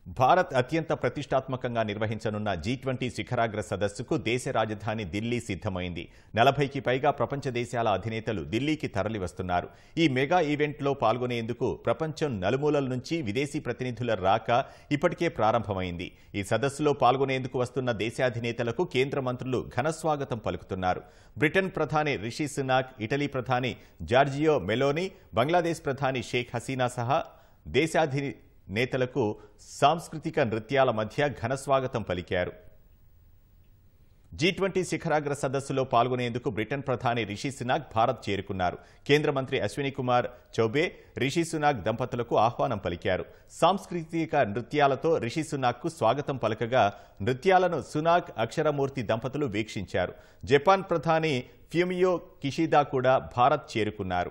భారత్ అత్యంత ప్రతిష్టాత్మకంగా నిర్వహించనున్న జీ ట్వంటీ శిఖరాగ్ర సదస్సుకు దేశ రాజధాని దిల్లీ సిద్ధమైంది నలభైకి పైగా ప్రపంచ దేశాల అధినేతలు దిల్లీకి తరలివస్తున్నారు ఈ మెగా ఈవెంట్లో పాల్గొనేందుకు ప్రపంచం నలుమూలల నుంచి విదేశీ ప్రతినిధుల రాక ఇప్పటికే ప్రారంభమైంది ఈ సదస్సులో పాల్గొనేందుకు వస్తున్న దేశాధినేతలకు కేంద్ర మంత్రులు ఘనస్వాగతం పలుకుతున్నారు బ్రిటన్ ప్రధాని రిషి సునాక్ ఇటలీ ప్రధాని జార్జియో మెలోని బంగ్లాదేశ్ ప్రధాని షేక్ హసీనా సహా దేశాధి నేతలకు సాంస్కృతిక నృత్యాల మధ్య ఘనస్వాగతం పలికారు జీ ట్వంటీ శిఖరాగ్ర సదస్సులో పాల్గొనేందుకు బ్రిటన్ ప్రధాని రిషి సునాక్ భారత్ చేరుకున్నారు కేంద్ర మంత్రి అశ్విని కుమార్ చౌబే రిషి సునాక్ దంపతులకు ఆహ్వానం పలికారు సాంస్కృతిక నృత్యాలతో రిషి సునాక్కు స్వాగతం పలకగా నృత్యాలను సునాక్ అక్షరమూర్తి దంపతులు వీక్షించారు జపాన్ ప్రధాని ఫ్యూమియో కిషిదా కూడా భారత్ చేరుకున్నారు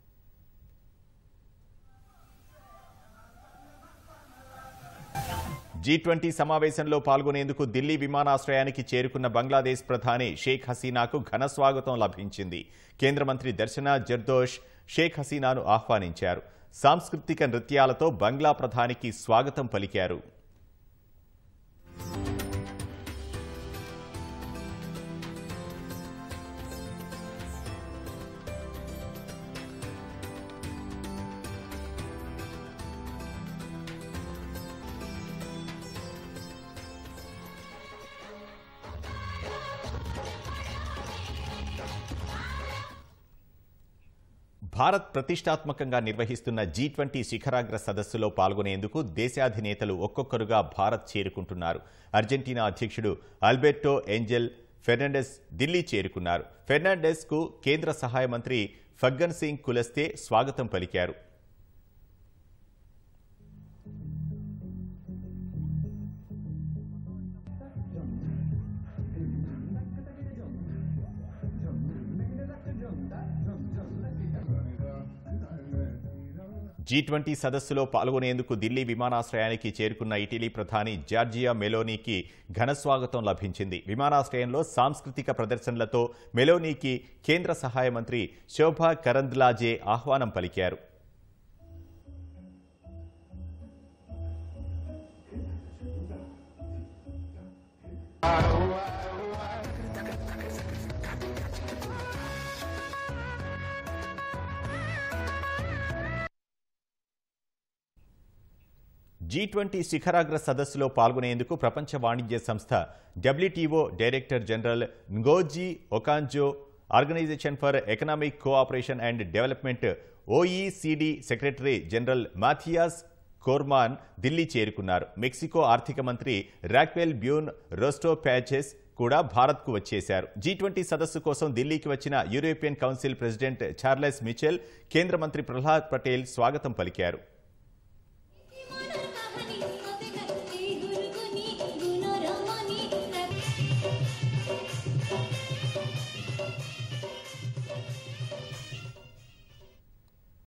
జీ ట్వంటీ సమావేశంలో పాల్గొనేందుకు ఢిల్లీ విమానాశ్రయానికి చేరుకున్న బంగ్లాదేశ్ ప్రధాని షేక్ హసీనాకు ఘన స్వాగతం లభించింది కేంద్ర మంత్రి దర్శన జర్దోష్ షేక్ హసీనాను ఆహ్వానించారు సాంస్కృతిక నృత్యాలతో బంగ్లా ప్రధానికి స్వాగతం పలికారు భారత్ ప్రతిష్టాత్మకంగా నిర్వహిస్తున్న జీ ట్వంటీ శిఖరాగ్ర సదస్సులో పాల్గొనేందుకు దేశాధినేతలు ఒక్కొక్కరుగా భారత్ చేరుకుంటున్నారు అర్జెంటీనా అధ్యక్షుడు ఆల్బెర్టో ఏంజెల్ ఫెర్నాండెస్ ఢిల్లీ చేరుకున్నారు ఫెర్నాండెస్ కు కేంద్ర సహాయ మంత్రి ఫగ్గన్ సింగ్ కులస్తే స్వాగతం పలికారు జీ ట్వంటీ సదస్సులో పాల్గొనేందుకు ఢిల్లీ విమానాశ్రయానికి చేరుకున్న ఇటలీ ప్రధాని జార్జియా మెలోనీకి ఘనస్వాగతం లభించింది విమానాశ్రయంలో సాంస్కృతిక ప్రదర్శనలతో మెలోనీకి కేంద్ర సహాయ మంత్రి శోభా కరంద్లాజే ఆహ్వానం పలికారు జీ ట్వంటీ శిఖరాగ్ర సదస్సులో పాల్గొనేందుకు ప్రపంచ వాణిజ్య సంస్థ WTO director general Ngozi Okonjo organisation for economic cooperation and development OECD secretary general Mathias Cormann Delhi చేరుకున్నారు మెక్సికో ఆర్థిక మంత్రి రాక్వెల్ బ్యూన్ రోస్టో ప్యాచెస్ కూడా భారత్కు వచ్చేశారు జీ ట్వంటీ సదస్సు కోసం ఢిల్లీకి వచ్చిన European council president Charles Michel కేంద్ర మంత్రి ప్రహ్లాద్ పటేల్ స్వాగతం పలికారు